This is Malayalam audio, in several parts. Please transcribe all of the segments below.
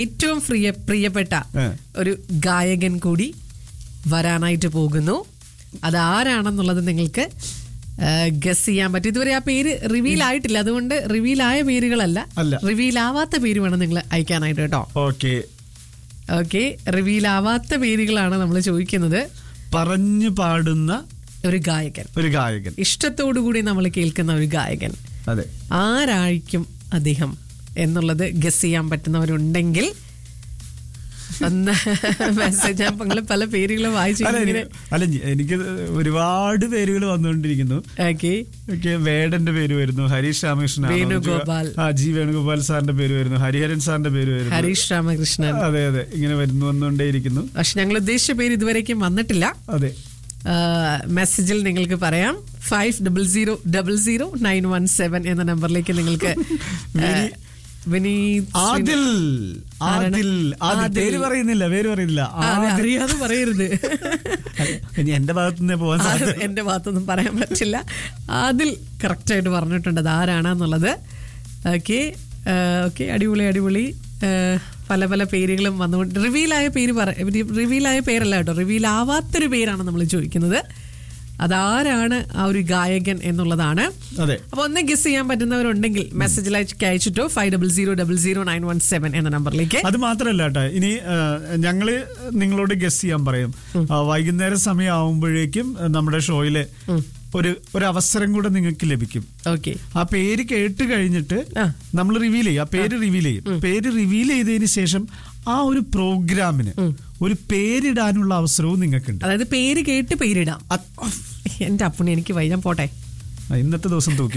ഏറ്റവും പ്രിയ പ്രിയപ്പെട്ട ഏ. ഒരു ഗായകൻ കൂടി വരാനായിട്ട് പോകുന്നു അതാരാണെന്നുള്ളത് നിങ്ങൾക്ക് ഗസ് ചെയ്യാൻ പറ്റും ഇതുവരെ ആ പേര് റിവീൽ ആയിട്ടില്ല അതുകൊണ്ട് റിവീൽ ആയ പേരുകളല്ല അല്ല. റിവീൽ ആവാത്ത പേര് വേണം നിങ്ങൾ അയക്കാനായിട്ട് കേട്ടോ ഓക്കെ ഓക്കെ റിവീൽ ആവാത്ത പേരുകളാണ് നമ്മൾ ചോദിക്കുന്നത് പറഞ്ഞു പാടുന്ന ഒരു ഗായകൻ ഒരു ഗായകൻ ഇഷ്ടത്തോടു കൂടി നമ്മൾ കേൾക്കുന്ന ഒരു ഗായകൻ അതെ ആരായിരിക്കും അദ്ദേഹം എന്നുള്ളത് ഗസ് ചെയ്യാൻ പറ്റുന്നവരുണ്ടെങ്കിൽ ഒന്ന് മെസ്സേജ് ഞാൻ നിങ്ങൾ പല പേരുകളും വായിച്ചു അല്ല ഇങ്ങനെ എനിക്ക് അല്ല ഞ- എനിക്ക് ഒരുപാട് പേരുകൾ വന്നുകൊണ്ടിരിക്കുന്നു ഓക്കെ ഓക്കെ വേടന്റെ പേര് വരുന്നു ഹരീഷ് രാമകൃഷ്ണൻ ആണോ? വേണുഗോപാൽ. ആ ജി വേണുഗോപാൽ സാറിന്റെ പേര് വരുന്നു ഹരിഹരൻ സാറിന്റെ പേര് വരുന്നു ഹരീഷ് രാമകൃഷ്ണൻ അതെ അതെ ഇങ്ങനെ വരുന്നു വന്നുകൊണ്ടേയിരിക്കുന്നു പക്ഷെ ഞങ്ങൾ ഉദ്ദേശിച്ച പേര് ഇതുവരേക്കും വന്നിട്ടില്ല അതെ ആ, മെസ്സേജിൽ നിങ്ങൾക്ക് പറയാം five double zero double zero nine one seven എന്ന നമ്പറിലേക്ക് നിങ്ങൾക്ക് ആ, വിനീത് ആദിൽ ആരാണ്? ആദിൽ ആദിൽ ആദിൽ. പേര് പറയുന്നില്ല പേര് പറയുന്നില്ല ആ, അതെ, അറിയാതെ പറയരുത് ഇനി എന്റെ ഭാഗത്തു നിന്ന് പോവാൻ അത് സാധ്യത എന്റെ ഭാഗത്തൊന്നും പറയാൻ പറ്റില്ല അതിൽ കറക്റ്റ് ആയിട്ട് പറഞ്ഞിട്ടുണ്ട് അത് ആരാണെന്നുള്ളത് ഓക്കെ ഓക്കെ അടിപൊളി അടിപൊളി ആ, പല പല പേരുകളും വന്നുകൊണ്ട് റിവീലായ പേര് പറ റിവീലായ പേരല്ല കേട്ടോ റിവീൽ ആവാത്തൊരു പേരാണ് നമ്മൾ ചോദിക്കുന്നത് അതാരാണ് ആ ഒരു ഗായകൻ എന്നുള്ളതാണ് അതെ അപ്പൊ ഒന്ന് ഗസ് ചെയ്യാൻ പറ്റുന്നവരുണ്ടെങ്കിൽ മെസ്സേജിൽ അയച്ചിട്ടോ five double zero double zero nine one seven എന്ന നമ്പറിലേക്ക് അത് മാത്രല്ല കേട്ടോ ഇനി ആ, ഞങ്ങള് നിങ്ങളോട് ഗസ് ചെയ്യാൻ പറയും ആ, വൈകുന്നേരം സമയം ആവുമ്പോഴേക്കും ആ, നമ്മുടെ ഷോയില് ഒരു ഒരു അവസരം കൂടെ നിങ്ങൾക്ക് ലഭിക്കും ഓക്കെ ആ പേര് കേട്ട് കഴിഞ്ഞിട്ട് ആ. നമ്മൾ റിവീൽ ചെയ്യും ആ പേര് റിവീൽ ചെയ്യും പേര് റിവീൽ ചെയ്തതിന് ശേഷം ആ ഒരു പ്രോഗ്രാമിന് ഒരു പേരിടാനുള്ള അവസരവും നിങ്ങൾക്കുണ്ട് അതായത് പേര് കേട്ട് പേരിടാം അത്- എന്റെ അപ്പുണ്ണി എനിക്ക് വൈ ഞാൻ പോട്ടെ ആ, ഇന്നത്തെ ദിവസം തൂക്കി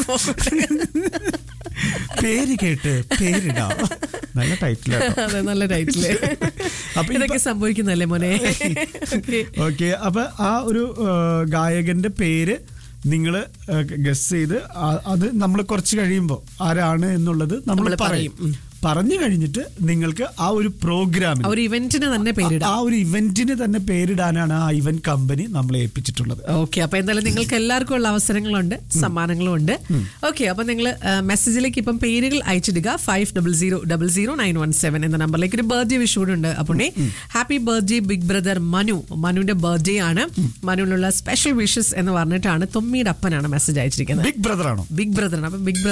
പേര് കേട്ട് പേരിടാം നല്ല ടൈറ്റിലാണ് അതെ നല്ല ടൈറ്റില് അപ്പൊ ഇതൊക്കെ സംഭവിക്കുന്നല്ലേ മോനെ Okay. ഓക്കെ അപ്പൊ ആ ഒരു ആ, ഗായകന്റെ പേര് നിങ്ങൾ ഗസ് ചെയ്ത് ആ- അത് നമ്മൾ കുറച്ച് കഴിയുമ്പോൾ ആരാണ് എന്നുള്ളത് നമ്മൾ നമ്മള് പറയും പറയും. പറഞ്ഞു കഴിഞ്ഞിട്ട് നിങ്ങൾക്ക് ആ ഒരു പ്രോഗ്രാമിന് ആ ഒരു ഇവന്റിന് തന്നെ പേരിടാം ആ ഒരു ഇവന്റിന് തന്നെ പേരിടാനാണ് ആ ഇവന്റ് കമ്പനി നമ്മളെ ഏൽപ്പിച്ചിട്ടുള്ളത് ഓക്കെ അപ്പൊ എന്തായാലും നിങ്ങൾക്ക് എല്ലാവർക്കും ഉള്ള അവസരങ്ങളുണ്ട് സമ്മാനങ്ങളും ഉണ്ട് ഓക്കെ അപ്പൊ നിങ്ങൾ മെസ്സേജിലേക്ക് ഇപ്പം പേരുകൾ അയച്ചിടുക five double zero double zero nine one seven എന്ന നമ്പറിലേക്ക് ഒരു ബർത്ത്ഡേ വിഷൂടെ ഉണ്ട് അപ്പോൾ happy birthday big brother Manu മനുവിന്റെ ബർത്ത്ഡേ ആണ് മനുവിനുള്ള സ്പെഷ്യൽ വിഷസ് എന്ന് പറഞ്ഞിട്ടാണ് തൊമ്മിയുടെ അപ്പനാണ് മെസ്സേജ് അയച്ചിരിക്കുന്നത് ബിഗ് ബ്രദർ ആണോ ബിഗ് ബ്രദറാണ് അപ്പൊ ബിഗ്